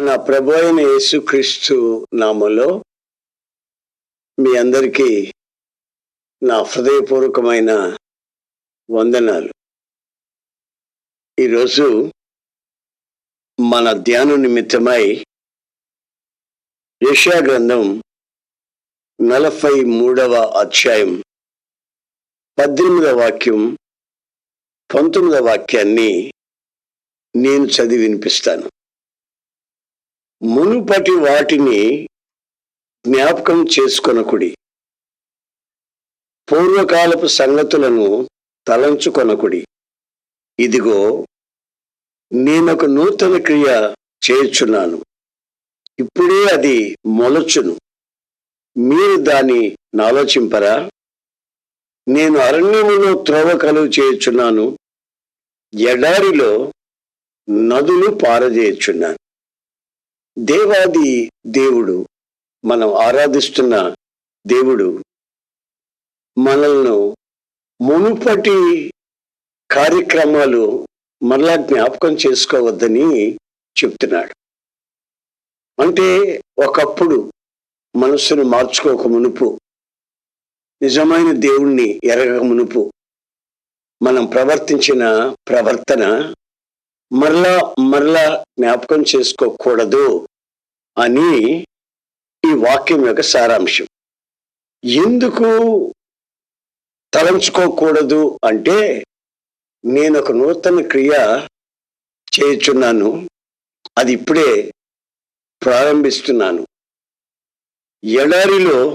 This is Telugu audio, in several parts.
మన ప్రభు అయిన యేసుక్రీస్తు నామలో మీ అందరికీ నా హృదయపూర్వకమైన వందనాలు ఈరోజు మన ధ్యాన నిమిత్తమై యెషయా గ్రంథం నలభై మూడవ అధ్యాయం పద్దెనిమిదవ వాక్యం పంతొమ్మిదవ వాక్యాన్ని నేను చదివి వినిపిస్తాను మునుపటి వాటిని జ్ఞాపకం చేసుకొనకుడి పూర్వకాలపు సంగతులను తలంచుకొనకుడి ఇదిగో నేనొక నూతన క్రియ చేయుచున్నాను ఇప్పుడే అది మొలచును మీరు దాన్ని ఆలోచింపరా నేను అరణ్యములో త్రోవ కలుగు చేయుచున్నాను ఎడారిలో నదులు పారజేయుచున్నాను దేవాది దేవుడు మనం ఆరాధిస్తున్న దేవుడు మనల్ని మునుపటి కార్యక్రమాలు మరలా జ్ఞాపకం చేసుకోవద్దని చెప్తున్నాడు అంటే ఒకప్పుడు మనస్సును మార్చుకోక మునుపు నిజమైన దేవుణ్ణి ఎరగక మునుపు మనం ప్రవర్తించిన ప్రవర్తన మరలా మరలా జ్ఞాపకం చేసుకోకూడదు అని ఈ వాక్యం యొక్క సారాంశం ఎందుకు తలంచుకోకూడదు అంటే నేను ఒక నూతన క్రియ చేయుచున్నాను అది ఇప్పుడే ప్రారంభిస్తున్నాను ఎడారిలో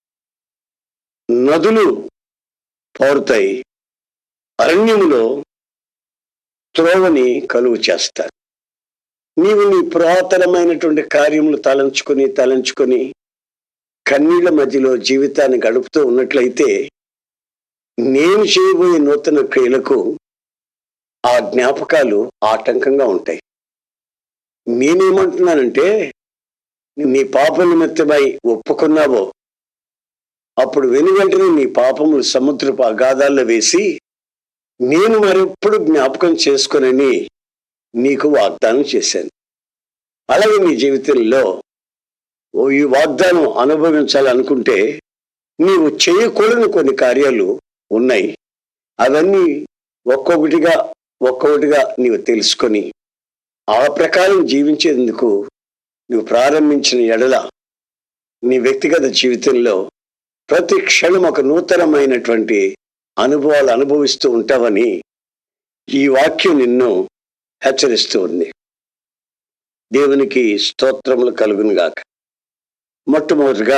నదులు పౌరుతాయి అరణ్యములో త్రోవని కలుగు చేస్తారు నీవు నీ పురాతనమైనటువంటి కార్యములు తలంచుకొని తలంచుకొని కన్నీళ్ల మధ్యలో జీవితాన్ని గడుపుతూ ఉన్నట్లయితే నేను చేయబోయే నూతన క్రియలకు ఆ జ్ఞాపకాలు ఆటంకంగా ఉంటాయి నేనేమంటున్నానంటే నీ పాప నిమిత్తమై ఒప్పుకున్నావో అప్పుడు వెను వెంటనే నీ పాపములు సముద్రపు అగాధాల్లో వేసి నేను మరెప్పుడు జ్ఞాపకం చేసుకునని నీకు వాగ్దానం చేశాను అలాగే నీ జీవితంలో ఓ ఈ వాగ్దానం అనుభవించాలనుకుంటే నీవు చేయకూడని కొన్ని కార్యాలు ఉన్నాయి అవన్నీ ఒక్కొక్కటిగా ఒక్కొక్కటిగా నీవు తెలుసుకొని ఆ ప్రకారం జీవించేందుకు నువ్వు ప్రారంభించిన ఎడల నీ వ్యక్తిగత జీవితంలో ప్రతి క్షణం ఒక నూతనమైనటువంటి అనుభవాలు అనుభవిస్తూ ఉంటావని ఈ వాక్యం నిన్ను హెచ్చరిస్తూ ఉంది దేవునికి స్తోత్రములు కలుగును గాక మొట్టమొదటిగా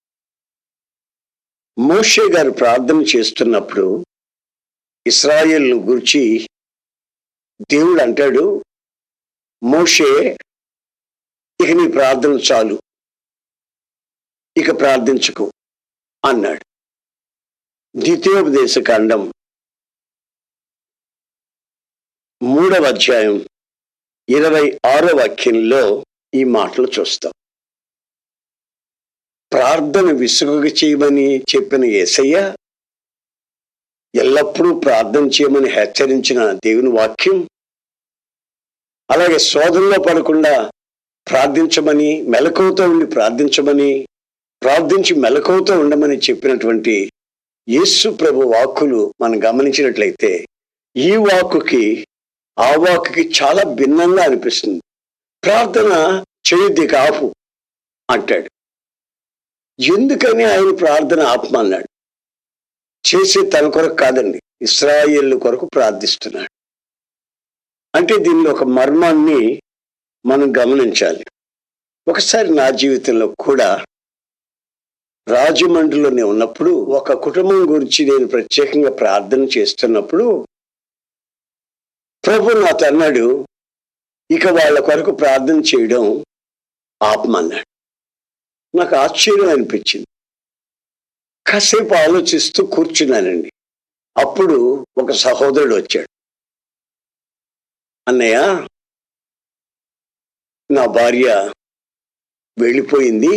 మోషే గారు ప్రార్థన చేస్తున్నప్పుడు ఇస్రాయేల్ను గురించి దేవుడు అంటాడు మోషే ఇక నీ ప్రార్థన చాలు ఇక ప్రార్థించకు అన్నాడు ద్వితీయోపదేశ కాండం మూడవ అధ్యాయం ఇరవై ఆరో వాక్యంలో ఈ మాటలు చూస్తాం ప్రార్థన విసుగుగా చేయమని చెప్పిన ఏసయ్య ఎల్లప్పుడూ ప్రార్థన చేయమని హెచ్చరించిన దేవుని వాక్యం అలాగే శోధనలో పడకుండా ప్రార్థించమని మెలకువతో ఉండి ప్రార్థించమని ప్రార్థించి మెలకువతో ఉండమని చెప్పినటువంటి యేసు ప్రభు వాక్కులు మనం గమనించినట్లయితే ఈ వాక్కుకి ఆ వాక్కుకి చాలా భిన్నంగా అనిపిస్తుంది ప్రార్థన చేయొద్ది కాపు అంటాడు ఎందుకని ఆయన ప్రార్థన ఆపమన్నాడు చేసే తన కొరకు కాదండి ఇస్రాయేల్ కొరకు ప్రార్థిస్తున్నాడు అంటే దీనిలో ఒక మర్మాన్ని మనం గమనించాలి ఒకసారి నా జీవితంలో కూడా రాజమండ్రిలోనే ఉన్నప్పుడు ఒక కుటుంబం గురించి నేను ప్రత్యేకంగా ప్రార్థన చేస్తున్నప్పుడు ప్రభు నాతో అన్నాడు ఇక వాళ్ళ కొరకు ప్రార్థన చేయడం ఆపమన్నాడు నాకు ఆశ్చర్యం అనిపించింది కాసేపు ఆలోచిస్తూ కూర్చున్నానండి అప్పుడు ఒక సహోదరుడు వచ్చాడు అన్నయ్య నా భార్య వెళ్ళిపోయింది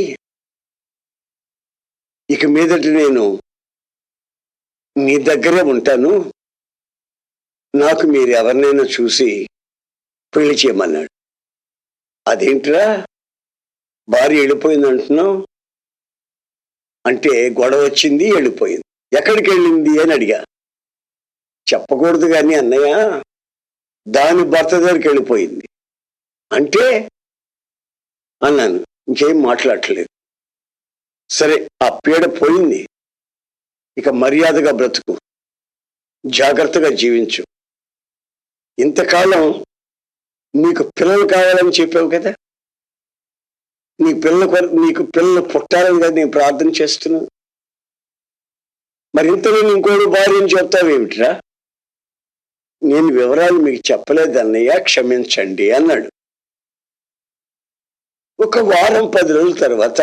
ఇక మీదట నేను నీ దగ్గరే ఉంటాను నాకు మీరు ఎవరినైనా చూసి పెళ్లి చేయమన్నాడు అదేంట్రా భార్య వెళ్ళిపోయింది అంటున్నావు అంటే గొడవ వచ్చింది వెళ్ళిపోయింది ఎక్కడికి వెళ్ళింది అని అడిగా చెప్పకూడదు కానీ అన్నయ్య దాని భర్త దగ్గరికి వెళ్ళిపోయింది అంటే అన్నాను ఇంకేం మాట్లాడట్లేదు సరే ఆ పీడ పోయింది ఇక మర్యాదగా బ్రతుకు జాగ్రత్తగా జీవించు ఇంతకాలం నీకు పిల్లలు కావాలని చెప్పావు కదా నీ పిల్లల కొరకు నీకు పిల్లలు పుట్టాలని కదా నేను ప్రార్థన చేస్తున్నాను మరి ఇంతలో ఇంకోటి భార్యని చెప్తావేమిట్రా నేను వివరాలు మీకు చెప్పలేదు అన్నయ్య క్షమించండి అన్నాడు ఒక వారం పది రోజుల తర్వాత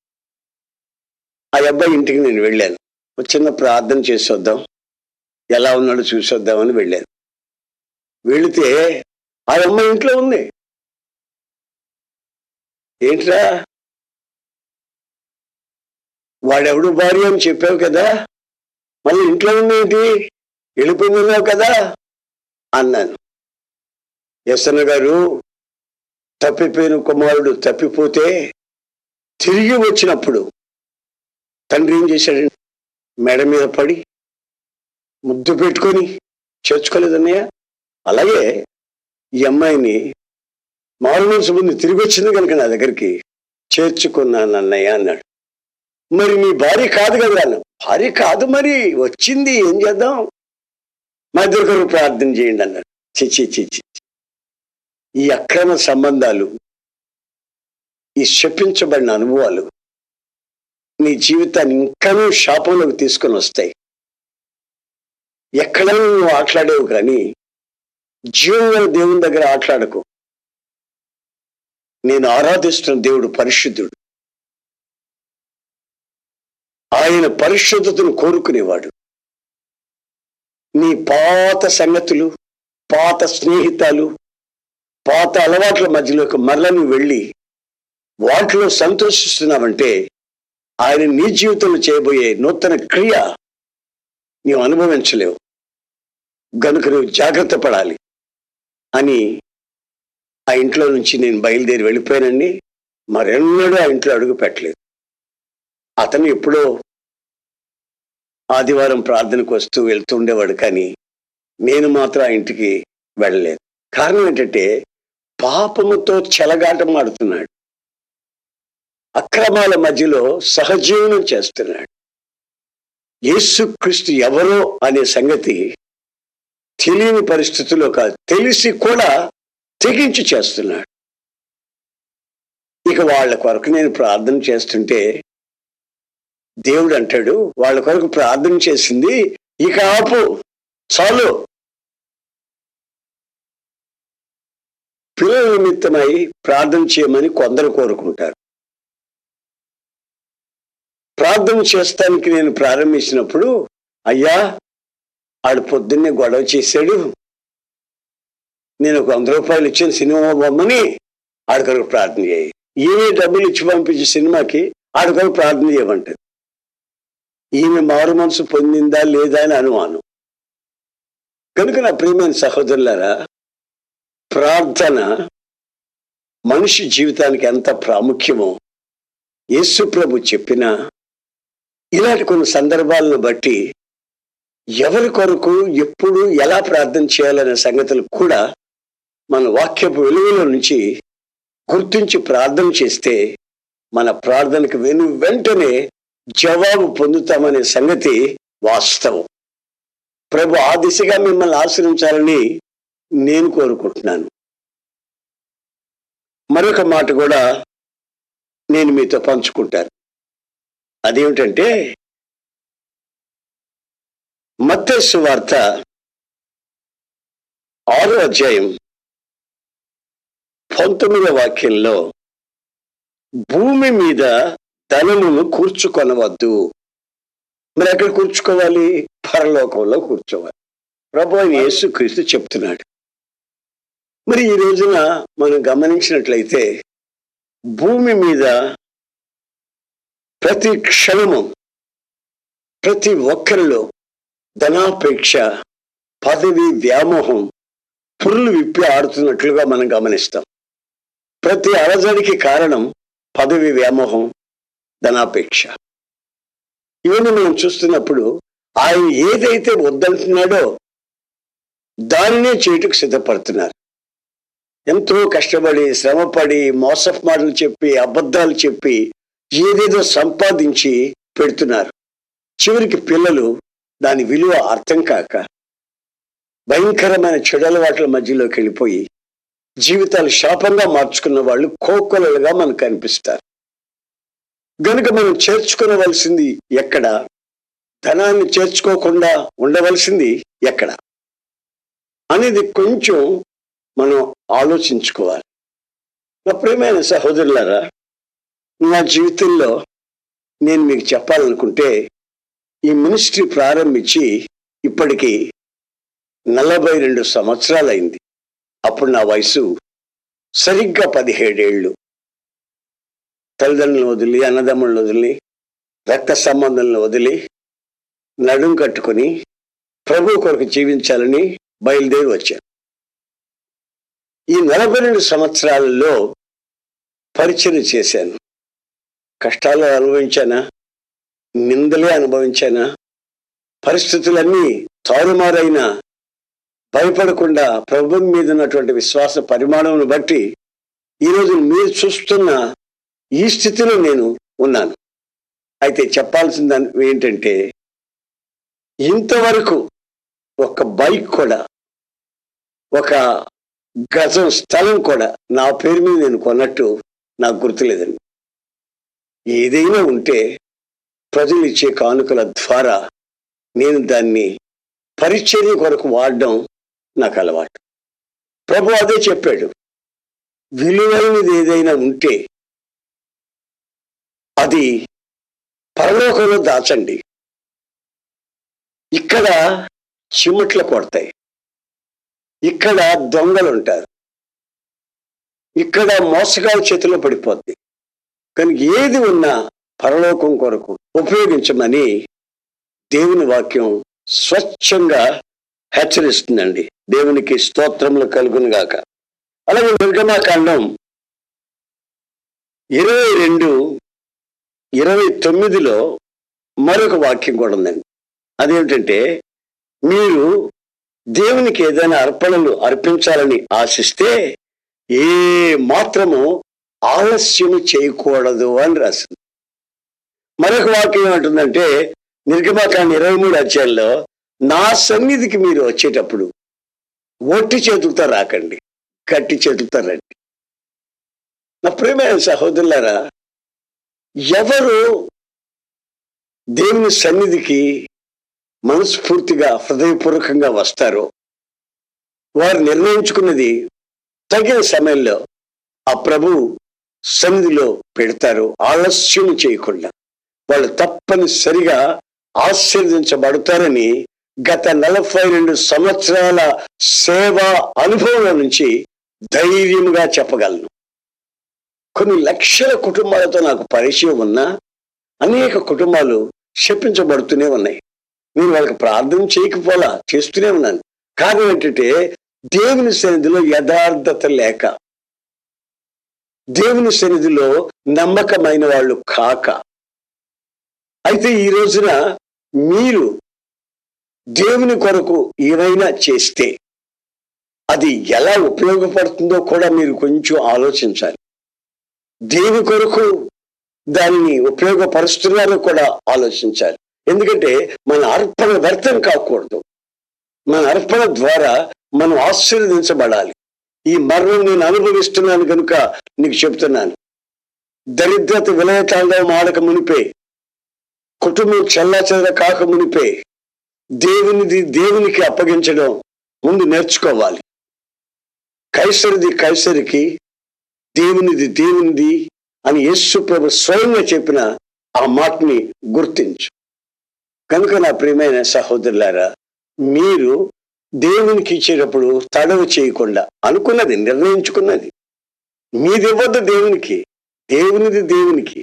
ఆ అబ్బాయి ఇంటికి నేను వెళ్ళాను ఒక చిన్న ప్రార్థన చేసి వద్దాం ఎలా ఉన్నాడో చూసి వద్దామని వెళ్ళాను వెళితే ఆ అమ్మాయి ఇంట్లో ఉంది ఏంట్రా వాడెవడు భార్య అని చెప్పావు కదా మళ్ళీ ఇంట్లో ఉందేంటి వెళ్ళిపోయిందన్నావు కదా అన్నాను యసన్న గారు తప్పిపోయిన కుమారుడు తప్పిపోతే తిరిగి వచ్చినప్పుడు తండ్రి ఏం చేశాడు మెడ మీద పడి ముద్దు పెట్టుకొని చేర్చుకోలేదన్నయ్య అలాగే ఈ అమ్మాయిని మారు మనసు ముందు తిరిగి వచ్చింది కనుక నా దగ్గరికి చేర్చుకున్నాను అన్నయ్య అన్నాడు మరి నీ భార్య కాదు కదా అన్న భార్య కాదు మరి వచ్చింది ఏం చేద్దాం మా ఇద్దరు కొరకు ప్రార్థన చేయండి అన్నాడు చిచ్చి చిచ్చి ఈ అక్రమ సంబంధాలు ఈ శపించబడిన అనుభవాలు నీ జీవితాన్ని ఇంకానూ శాపంలోకి తీసుకొని వస్తాయి ఎక్కడైనా నువ్వు ఆటలాడేవు కానీ జీవంగల దేవుని దగ్గర ఆటలాడకు నేను ఆరాధిస్తున్న దేవుడు పరిశుద్ధుడు ఆయన పరిశుద్ధతను కోరుకునేవాడు నీ పాత సంగతులు పాత స్నేహితాలు పాత అలవాట్ల మధ్యలోకి మరల నువ్వు వెళ్ళి వాటిలో సంతోషిస్తున్నావంటే ఆయన నీ జీవితంలో చేయబోయే నూతన క్రియ నీవు అనుభవించలేవు గనుక నువ్వు జాగ్రత్త పడాలి అని ఆ ఇంట్లో నుంచి నేను బయలుదేరి వెళ్ళిపోయానండి మరెన్నడూ ఆ ఇంట్లో అడుగు పెట్టలేదు అతను ఎప్పుడో ఆదివారం ప్రార్థనకు వస్తూ వెళ్తూ ఉండేవాడు కానీ నేను మాత్రం ఆ ఇంటికి వెళ్ళలేదు కారణం ఏంటంటే పాపముతో చెలగాటం ఆడుతున్నాడు అక్రమాల మధ్యలో సహజీవనం చేస్తున్నాడు యేసుక్రీస్తు ఎవరో అనే సంగతి తెలియని పరిస్థితుల్లో కాదు తెలిసి కూడా తెగించి చేస్తున్నాడు ఇక వాళ్ళ కొరకు నేను ప్రార్థన చేస్తుంటే దేవుడు అంటాడు వాళ్ళ కొరకు ప్రార్థన చేసింది ఇక ఆపు చాలు పిల్లల నిమిత్తమై ప్రార్థన చేయమని కొందరు కోరుకుంటారు ప్రార్థన చేస్తానికి నేను ప్రారంభించినప్పుడు అయ్యా ఆడు పొద్దున్నే గొడవ చేశాడు నేను ఒక వంద రూపాయలు ఇచ్చిన సినిమా బొమ్మని ఆడి కొరకు ప్రార్థన చేయి ఈమె డబ్బులు ఇచ్చి పంపించే సినిమాకి ఆడి కొరకు ప్రార్థన చేయమంటది ఈమె మారు మనసు పొందిందా లేదా అని అనుమానం కనుక నా ప్రియమైన సహోదరులారా ప్రార్థన మనిషి జీవితానికి ఎంత ప్రాముఖ్యమో యేసు ప్రభు చెప్పిన ఇలాంటి కొన్ని సందర్భాలను బట్టి ఎవరి కొరకు ఎప్పుడు ఎలా ప్రార్థన చేయాలనే సంగతులు కూడా మన వాక్యపు వెలుగులో నుంచి గుర్తించి ప్రార్థన చేస్తే మన ప్రార్థనకు వెను వెంటనే జవాబు పొందుతామనే సంగతి వాస్తవం ప్రభు ఆ దిశగా మిమ్మల్ని ఆశ్రయించాలని నేను కోరుకుంటున్నాను మరొక మాట కూడా నేను మీతో పంచుకుంటాను అదేమిటంటే మత్తేసు వార్త ఆరో అధ్యాయం పంతొమ్మిదో వాక్యంలో భూమి మీద ధనమును కూర్చుకొనవద్దు మరి ఎక్కడ కూర్చుకోవాలి పరలోకంలో కూర్చోవాలి ప్రభు అయిన యేసు క్రీస్తు చెప్తున్నాడు మరి ఈ రోజున మనం గమనించినట్లయితే భూమి మీద ప్రతి క్షణము ప్రతి ఒక్కరిలో ధనాపేక్ష పదవి వ్యామోహం పురులు విప్పి ఆడుతున్నట్లుగా మనం గమనిస్తాం ప్రతి అలజడికి కారణం పదవి వ్యామోహం ధనాపేక్ష ఇవన్నీ మనం చూస్తున్నప్పుడు ఆయన ఏదైతే వద్దంటున్నాడో దానినే చేయుటకు సిద్ధపడుతున్నారు ఎంతో కష్టపడి శ్రమపడి మోసఫ్ మాటలు చెప్పి అబద్ధాలు చెప్పి ఏదేదో సంపాదించి పెడుతున్నారు చివరికి పిల్లలు దాని విలువ అర్థం కాక భయంకరమైన చెడలవాట్ల మధ్యలోకి వెళ్ళిపోయి జీవితాలు శాపంగా మార్చుకున్న వాళ్ళు కోకొలలుగా మనకు కనిపిస్తారు గనుక మనం చేర్చుకునవలసింది ఎక్కడ ధనాన్ని చేర్చుకోకుండా ఉండవలసింది ఎక్కడ అనేది కొంచెం మనం ఆలోచించుకోవాలి నా ప్రియమైన సహోదరులారా నా జీవితంలో నేను మీకు చెప్పాలనుకుంటే ఈ మినిస్ట్రీ ప్రారంభించి ఇప్పటికి నలభై రెండు సంవత్సరాలైంది అప్పుడు నా వయసు సరిగ్గా పదిహేడేళ్ళు తల్లిదండ్రులను వదిలి అన్నదమ్ములను వదిలి రక్త సంబంధాలను వదిలి నడుం కట్టుకొని ప్రభు కొరకు జీవించాలని బయలుదేరి వచ్చాను ఈ నలభై రెండు సంవత్సరాలలో పరిచయం చేశాను కష్టాలు అనుభవించానా నిందలే అనుభవించానా పరిస్థితులన్నీ తారుమారైన భయపడకుండా ప్రభుత్వం మీద ఉన్నటువంటి విశ్వాస పరిమాణమును బట్టి ఈరోజు మీరు చూస్తున్న ఈ స్థితిలో నేను ఉన్నాను అయితే చెప్పాల్సింది ఏంటంటే ఇంతవరకు ఒక బైక్ కూడా ఒక గజం స్థలం కూడా నా పేరు మీద నేను కొన్నట్టు నాకు గుర్తులేదండి ఏదైనా ఉంటే ప్రజలు ఇచ్చే కానుకల ద్వారా నేను దాన్ని పరిచర్య కొరకు వాడడం నాకు అలవాటు ప్రభు అదే చెప్పాడు విలువైనది ఏదైనా ఉంటే అది పరలోకంలో దాచండి ఇక్కడ చిమట్లు కొడతాయి ఇక్కడ దొంగలు ఉంటారు ఇక్కడ మోసగాల చేతిలో పడిపోద్ది కానీ ఏది ఉన్నా పరలోకం కొరకు ఉపయోగించమని దేవుని వాక్యం స్వచ్ఛంగా హెచ్చరిస్తుందండి దేవునికి స్తోత్రములు కలుగును గాక అలాగే నిర్గమాకాండం ఇరవై రెండు ఇరవై తొమ్మిదిలో మరొక వాక్యం కూడా ఉందండి అదేమిటంటే మీరు దేవునికి ఏదైనా అర్పణలు అర్పించాలని ఆశిస్తే ఏ మాత్రము ఆలస్యము చేయకూడదు అని రాసింది మరొక వాక్యం ఏమంటుందంటే నిర్గమాకాండ ఇరవై మూడు అధ్యాయంలో నా సన్నిధికి మీరు వచ్చేటప్పుడు ఒట్టి చేతులతో రాకండి గట్టి చేతులతో రండి నా ప్రియమైన సహోదరులారా ఎవరు దేవుని సన్నిధికి మనస్ఫూర్తిగా హృదయపూర్వకంగా వస్తారో వారు నిర్ణయించుకున్నది తగిన సమయంలో ఆ ప్రభు సన్నిధిలో పెడతారు ఆలస్యం చేయకుండా వాళ్ళు తప్పనిసరిగా ఆశీర్వదించబడతారని గత నలభై రెండు సంవత్సరాల సేవ అనుభవం నుంచి ధైర్యంగా చెప్పగలను కొన్ని లక్షల కుటుంబాలతో నాకు పరిచయం ఉన్నా అనేక కుటుంబాలు శపించబడుతూనే ఉన్నాయి నేను వాళ్ళకి ప్రార్థన చేయకపోలా చేస్తూనే ఉన్నాను కారణం ఏంటంటే దేవుని సన్నిధిలో యథార్థత లేక దేవుని సన్నిధిలో నమ్మకమైన వాళ్ళు కాక అయితే ఈ రోజున మీరు దేవుని కొరకు ఏమైనా చేస్తే అది ఎలా ఉపయోగపడుతుందో కూడా మీరు కొంచెం ఆలోచించాలి దేని కొరకు దానిని ఉపయోగపరుస్తున్నారో కూడా ఆలోచించాలి ఎందుకంటే మన అర్పణ వ్యర్థం కాకూడదు మన అర్పణ ద్వారా మనం ఆశీర్వదించబడాలి ఈ మరణం నేను అనుభవిస్తున్నాను కనుక నీకు చెప్తున్నాను దరిద్రత విలయతాండవం ఆడక మునిపే కుటుంబం చెల్లాచెదర కాక మునిపే దేవునిది దేవునికి అప్పగించడం ముందు నేర్చుకోవాలి కైసరిది కైసరికి దేవునిది దేవునిది అని యేసు ప్రభు స్వయంగా చెప్పిన ఆ మాటని గుర్తించు కనుక నా ప్రియమైన సహోదరులారా మీరు దేవునికి ఇచ్చేటప్పుడు తడవు చేయకుండా అనుకున్నది నిర్ణయించుకున్నది మీది ఇవ్వద్దు దేవునికి దేవునిది దేవునికి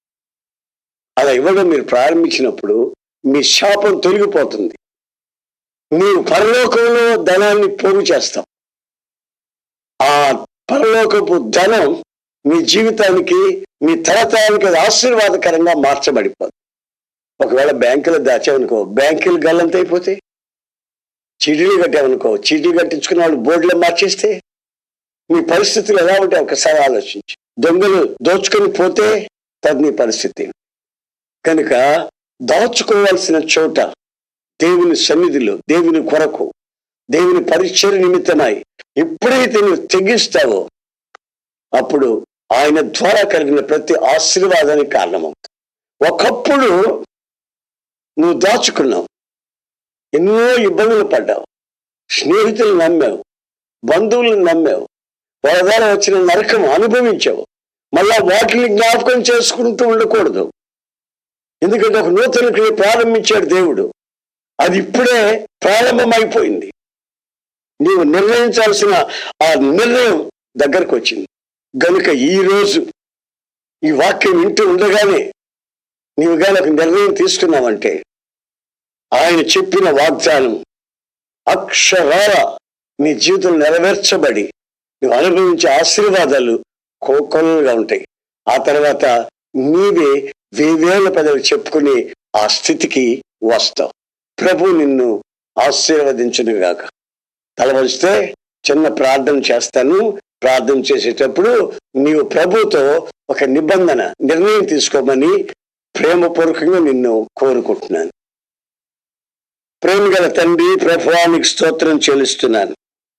అలా ఇవ్వడం మీరు ప్రారంభించినప్పుడు మీ శాపం తొలగిపోతుంది మీరు పరలోకంలో ధనాన్ని పోగు చేస్తాం ఆ పరలోకపు ధనం మీ జీవితానికి మీ తరతరానికి అది ఆశీర్వాదకరంగా మార్చబడిపోదు ఒకవేళ బ్యాంకులో దాచామనుకో బ్యాంకులు గల్లంత అయిపోతాయి చీటీలు కట్టామనుకో చీటీలు కట్టించుకున్న వాళ్ళు బోర్డులో మార్చేస్తే మీ పరిస్థితులు ఎలా ఉంటాయి ఒకసారి ఆలోచించి దొంగలు దోచుకొని పోతే తది నీ పరిస్థితి కనుక దాచుకోవాల్సిన చోట దేవుని సన్నిధిలో దేవుని కొరకు దేవుని పరిచయ నిమిత్తమై ఎప్పుడైతే నువ్వు తెగిస్తావో అప్పుడు ఆయన ద్వారా కలిగిన ప్రతి ఆశీర్వాదానికి కారణమవుతుంది ఒకప్పుడు నువ్వు దాచుకున్నావు ఎన్నో ఇబ్బందులు పడ్డావు స్నేహితులు నమ్మావు బంధువులను నమ్మావు వాళ్ళ ద్వారా వచ్చిన నరకం అనుభవించావు మళ్ళా వాటిని జ్ఞాపకం చేసుకుంటూ ఉండకూడదు ఎందుకంటే ఒక నూతన క్రియ ప్రారంభించాడు దేవుడు అది ఇప్పుడే ప్రారంభమైపోయింది నీవు నిర్ణయించాల్సిన ఆ నిర్ణయం దగ్గరకు వచ్చింది గనుక ఈ రోజు ఈ వాక్యం వింటూ ఉండగానే నీవు కానీ ఒక నిర్ణయం తీసుకున్నావంటే ఆయన చెప్పిన వాగ్దానం అక్షరాల నీ జీవితం నెరవేర్చబడి నువ్వు అనుభవించే ఆశీర్వాదాలు కోకొల్లుగా ఉంటాయి ఆ తర్వాత నీవే వేవేల పదవి చెప్పుకుని ఆ స్థితికి వస్తావు ప్రభు నిన్ను ఆశీర్వదించును గాక తలవలిస్తే చిన్న ప్రార్థన చేస్తాను ప్రార్థన చేసేటప్పుడు నీవు ప్రభుతో ఒక నిబంధన నిర్ణయం తీసుకోమని ప్రేమపూర్వకంగా నిన్ను కోరుకుంటున్నాను ప్రేమ గల తండ్రి ప్రభావానికి స్తోత్రం చెల్లిస్తున్నాను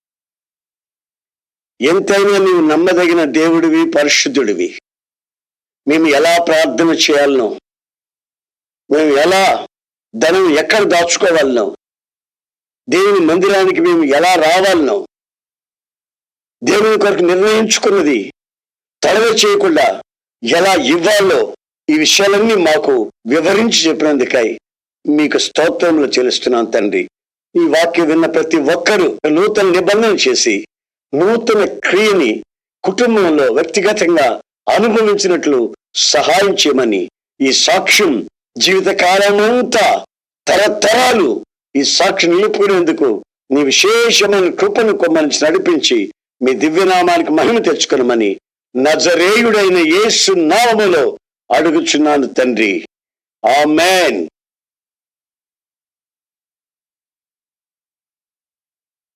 ఎంతైనా నీవు నమ్మదగిన దేవుడివి పరిశుద్ధుడివి మేము ఎలా ప్రార్థన చేయాలనో మేము ఎలా ధనం ఎక్కడ దాచుకోవాలనో దేవుని మందిరానికి మేము ఎలా రావాలనో దేవుని కొరకు నిర్ణయించుకున్నది తడవ చేయకుండా ఎలా ఇవ్వాలో ఈ విషయాలన్నీ మాకు వివరించి చెప్పినందుకై మీకు స్తోత్రములు చెల్లిస్తున్నాను తండ్రి ఈ వాక్యం విన్న ప్రతి ఒక్కరూ నూతన నిబంధన చేసి నూతన క్రియని కుటుంబంలో వ్యక్తిగతంగా అనుభవించినట్లు సహాయం చేయమని ఈ సాక్ష్యం జీవిత కాలమంతా తరతరాలు ఈ సాక్షి నిలుపుకునేందుకు నీ విశేషమైన కృపను కొమ్మని నడిపించి మీ దివ్యనామానికి మహిమ తెచ్చుకొనమని నజరేయుడైన యేసు నామములో అడుగుచున్నాను తండ్రి ఆమెన్